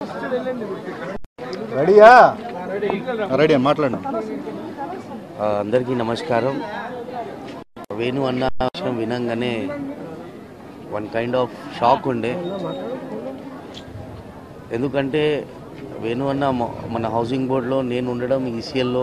రెడీయా రెడీ అని మాట్లాడండి ఆ, అందరికీ నమస్కారం వేణు అన్న విషయం వినంగానే వన్ కైండ్ ఆఫ్ షాక్ ఉండే ఎందుకంటే వేణు అన్న మ- మన హౌసింగ్ బోర్డులో నేను ఉండడం ఈసీఎల్లో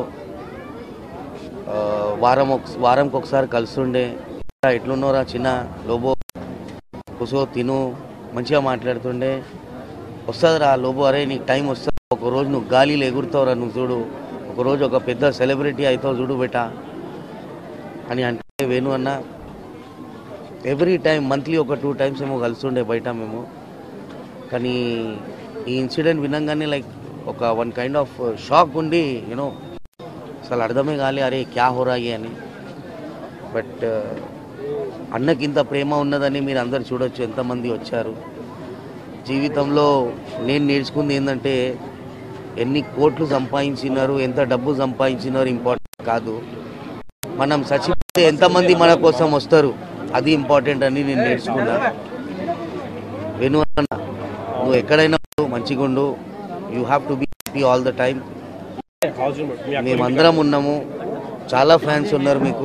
వారం ఒక వారంకి ఒకసారి కలుస్తుండే ఎట్లున్నారా చిన్న లోబో కూసో తిను మంచిగా మాట్లాడుతుండే వస్తుందిరా లోబో అరే నీకు టైం వస్తుంది ఒక రోజు నువ్వు గాలిలో ఎగురుతావురా నువ్వు చూడు ఒక రోజు ఒక పెద్ద సెలబ్రిటీ అవుతావు చూడు బేటా అని అంటే వేణు అన్న ఎవ్రీ టైం మంత్లీ ఒక టూ టైమ్స్ ఏమో కలుస్తుండే బయట మేము కానీ ఈ ఇన్సిడెంట్ వినంగానే లైక్ ఒక వన్ కైండ్ ఆఫ్ షాక్ ఉండి యూనో అసలు అర్థమే కాలే అరే క్యా హోరాయి అని బట్ అన్నకి ఇంత ప్రేమ ఉన్నదని మీరు అందరు చూడొచ్చు ఎంతమంది వచ్చారు జీవితంలో నేను నేర్చుకుంది ఏంటంటే ఎన్ని కోట్లు సంపాదించినారు ఎంత డబ్బు సంపాదించినారు ఇంపార్టెంట్ కాదు మనం చచ్చిపోతే ఎంతమంది మన కోసం వస్తారు అది ఇంపార్టెంట్ అని నేను నేర్చుకున్నా వెను అన్న నువ్వు ఎక్కడైనా ఉండు, మంచిగా ఉండు you have to be happy all the time మేమందరం ఉన్నాము చాలా ఫ్యాన్స్ ఉన్నారు మీకు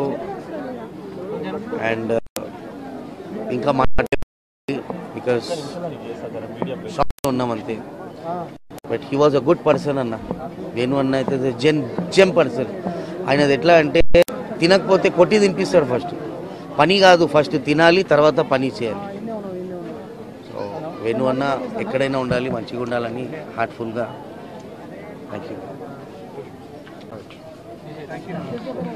అండ్ ఇంకా మాట్లాడే బికాస్ షాక్లో ఉన్నాం అంతే but he was a good person అన్న వేణు అన్న అయితే జెన్ జెమ్ పర్సన్ ఆయనది ఎట్లా అంటే తినకపోతే కొట్టి తినిపిస్తాడు ఫస్ట్ పని కాదు ఫస్ట్ తినాలి తర్వాత పని చేయాలి సో వేణు అన్న ఎక్కడైనా ఉండాలి మంచిగా ఉండాలని హార్ట్ఫుల్గా థ్యాంక్ యూ